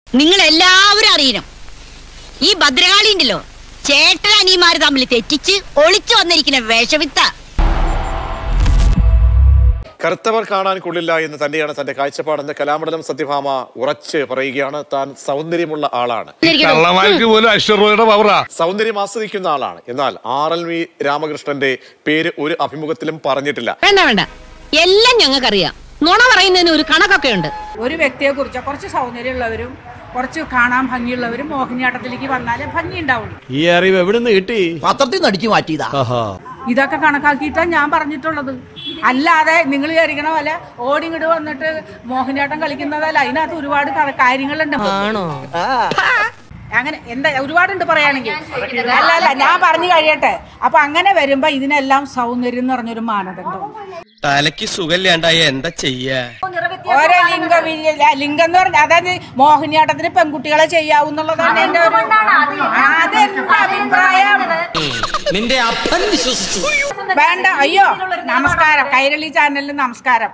നിങ്ങൾ എല്ലാവരും അറിയണം ഈ ഭദ്രകാളി ഉണ്ടല്ലോ ചേട്ടൻ അനിയന്മാര് തമ്മിൽ തെറ്റിച്ച് ഒളിച്ചു വന്നിരിക്കുന്ന വേഷവിത്ത കറുത്തവർ കാണാൻ കൊള്ളില്ല എന്ന് തന്നെയാണ് തന്റെ കാഴ്ചപ്പാടെന്ന് കലാമണ്ഡലം സത്യഭാമ ഉറച്ച് പറയുകയാണ് താൻ സൗന്ദര്യമുള്ള ആളാണ് കള്ളന്മാർക്ക് പോലും അശ്വറോയുടെ പവറാ സൗന്ദര്യം ആസ്വദിക്കുന്ന ആളാണ് എന്നാൽ ആർ എൽ വി രാമകൃഷ്ണന്റെ പേര് ഒരു അഭിമുഖത്തിലും പറഞ്ഞിട്ടില്ല വേണ്ട വേണ്ട എല്ലാം ഞങ്ങൾക്കറിയാം നുണ പറയുന്നതിന് ഒരു കണക്കൊക്കെ ഉണ്ട് ഒരു വ്യക്തിയെ കുറിച്ച് കുറച്ച് സൗന്ദര്യമുള്ളവരും കുറച്ച് കാണാൻ ഭംഗിയുള്ളവരും മോഹിനിയാട്ടത്തിലേക്ക് വന്നാലേ ഭംഗി ഉണ്ടാവുള്ളൂ ഈ അറിവ് എവിടുന്ന് കിട്ടി പത്രത്തിൽ നിന്ന് അടിച്ചു മാറ്റിയതാ ഇതൊക്കെ കണക്കാക്കിയിട്ടാണ് ഞാൻ പറഞ്ഞിട്ടുള്ളത് അല്ലാതെ നിങ്ങൾ വിചാരിക്കണ പോലെ ഓടിങ്ങിട് വന്നിട്ട് മോഹിനിയാട്ടം കളിക്കുന്നതല്ല അതിനകത്ത് ഒരുപാട് ക- കാര്യങ്ങളുണ്ട് അങ്ങനെ എന്താ ഒരുപാടുണ്ട് പറയുകയാണെങ്കിൽ അല്ല അല്ല ഞാൻ പറഞ്ഞു കഴിയട്ടെ അപ്പൊ അങ്ങനെ വരുമ്പോ ഇതിനെല്ലാം സൗന്ദര്യം എന്ന് പറഞ്ഞൊരു മാനദണ്ഡം തലക്ക് സുഖമില്ലാണ്ടായ എന്താ ചെയ്യാ ഓരോ ലിംഗ വി- ലിംഗം എന്ന് പറഞ്ഞാൽ അതായത് മോഹിനിയാട്ടത്തിന് പെൺകുട്ടികളെ ചെയ്യാവുന്നുള്ളതാണ് എന്റെ ഒരു ആ, അതെന്റെ അഭിപ്രായം നിന്റെ അപ്പൻ വിശ്വസിച്ചു വേണ്ട അയ്യോ നമസ്കാരം കൈരളി ചാനലിൽ നമസ്കാരം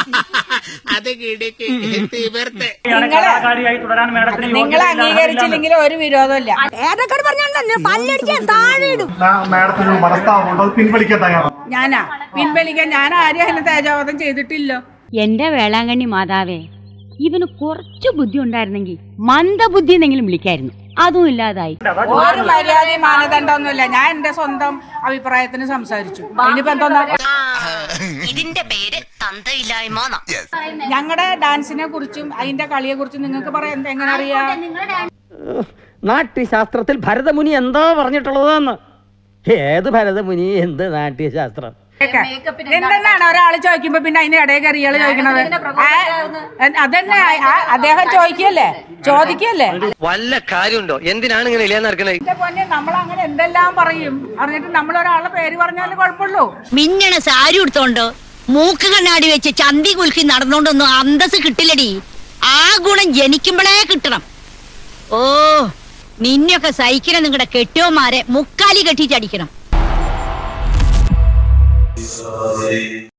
നിങ്ങള് നിങ്ങൾ അംഗീകരിച്ചില്ലെങ്കിൽ ഒരു വിരോധമില്ല ഏതൊക്കെ പറഞ്ഞോണ്ട് പല്ലടിക്കാൻ താഴെ ഇടും മാഡത്തിന് ഒരു മനസ്താപമുണ്ട് അത് പിൻവലിക്കാൻ തയ്യാറാണ് ഞാനാ പിൻവലിക്കാൻ ഞാൻ ആരും അതിന് തേജോവധം ചെയ്തിട്ടില്ല എന്റെ വേളാങ്കണ്ണി മാതാവേ ഇവന് കുറച്ചു ബുദ്ധി ഉണ്ടായിരുന്നെങ്കിൽ മന്ദബുദ്ധി എന്നെങ്കിലും വിളിക്കായിരുന്നു അതും ഇല്ലാതായി ഒരു മര്യാദ മാനദണ്ഡമൊന്നുമില്ല ഞാൻ എന്റെ സ്വന്തം അഭിപ്രായത്തിന് സംസാരിച്ചു ഇനിയിപ്പോ എന്തോന്നാ ഇതിന്റെ പേര് തന്തയില്ലായ്മ ഞങ്ങളുടെ ഡാൻസിനെ കുറിച്ചും അതിന്റെ കളിയെ കുറിച്ചും നിങ്ങൾക്ക് പറയാൻ എന്താ എങ്ങനെ അറിയാം നാട്യശാസ്ത്രത്തിൽ ഭരതമുനി എന്താ പറഞ്ഞിട്ടുള്ളതെന്ന് ഏത് ഭരതമുനി എന്ത് നാട്യശാസ്ത്രം എന്തെന്നാണ് ഒരാൾ ചോദിക്കുമ്പോ പിന്നെ അതിന്റെ ഇടയിൽ കറിയാള് ചോദിക്കണത് ആ, അതന്നെ ആ, അദ്ദേഹം ചോദിക്കല്ലേ ചോദിക്കല്ലേ വല്ല കാര്യമുണ്ടോ എന്തിനാണ് ഇങ്ങനെ ഇല്ലാന്ന് നടക്കണേ എന്റെ പൊന്നെ നമ്മൾ അങ്ങനെ എന്തെല്ലാം പറയും അറിഞ്ഞിട്ട് നമ്മൾ ഒരാളുടെ പേര് പറഞ്ഞാലേ കുഴപ്പമുള്ളൂ മിന്നണ സാരി ഉടുത്തോണ്ട് മൂക്ക് കണ്ണാടി വെച്ച് ചന്തി കുലുക്കി നടന്നോണ്ടൊന്നും അന്തസ് കിട്ടില്ലടി ആ ഗുണം ജനിക്കുമ്പോഴേ കിട്ടണം ഓ നിന്നൊക്കെ സഹിക്കണം നിങ്ങളുടെ കെട്ടിയോമാരെ മുക്കാലി കെട്ടിച്ചടിക്കണം